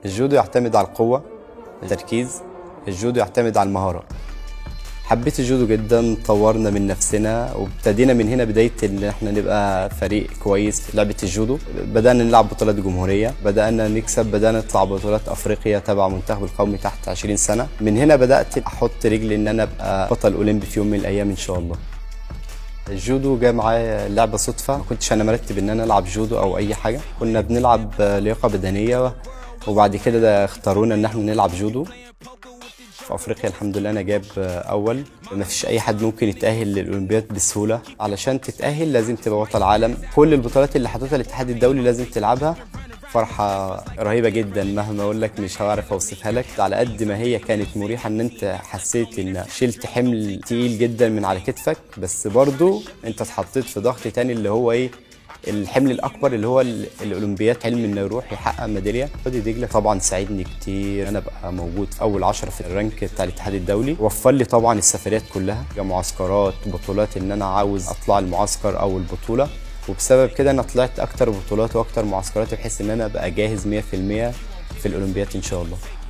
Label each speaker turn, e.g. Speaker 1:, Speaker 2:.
Speaker 1: الجودو يعتمد على القوة التركيز الجودو يعتمد على المهارة حبيت الجودو جدا طورنا من نفسنا وابتدينا من هنا بداية ان احنا نبقى فريق كويس في لعبة الجودو بدأنا نلعب بطولات جمهورية بدأنا نكسب بدأنا نطلع بطولات افريقيا تبع منتخب القومي تحت 20 سنة من هنا بدأت احط رجلي ان انا ابقى بطل اولمبي في يوم من الايام ان شاء الله الجودو جه معايا لعبه صدفه ما كنتش انا مرتب ان انا العب جودو او اي حاجه كنا بنلعب لياقه بدنيه وبعد كده ده اختارونا ان احنا نلعب جودو في افريقيا الحمد لله انا جاب اول ما فيش اي حد ممكن يتاهل للاولمبياد بسهوله علشان تتاهل لازم تبقى بطل عالم كل البطولات اللي حاططها الاتحاد الدولي لازم تلعبها فرحة رهيبة جدا مهما اقول لك مش هعرف اوصفها لك على قد ما هي كانت مريحة ان انت حسيت ان شلت حمل تقيل جدا من على كتفك بس برضو انت اتحطيت في ضغط تاني اللي هو ايه الحمل الاكبر اللي هو ال- الاولمبياد حلم انه يروح يحقق ميداليه وادي دجله طبعا ساعدني كتير انا ابقى موجود في اول عشرة في الرانك بتاع الاتحاد الدولي وفر لي طبعا السفريات كلها معسكرات بطولات ان انا عاوز اطلع المعسكر او البطوله وبسبب كده انا طلعت اكتر بطولات واكتر معسكرات بحيث ان انا ابقى جاهز 100% في الاولمبياد ان شاء الله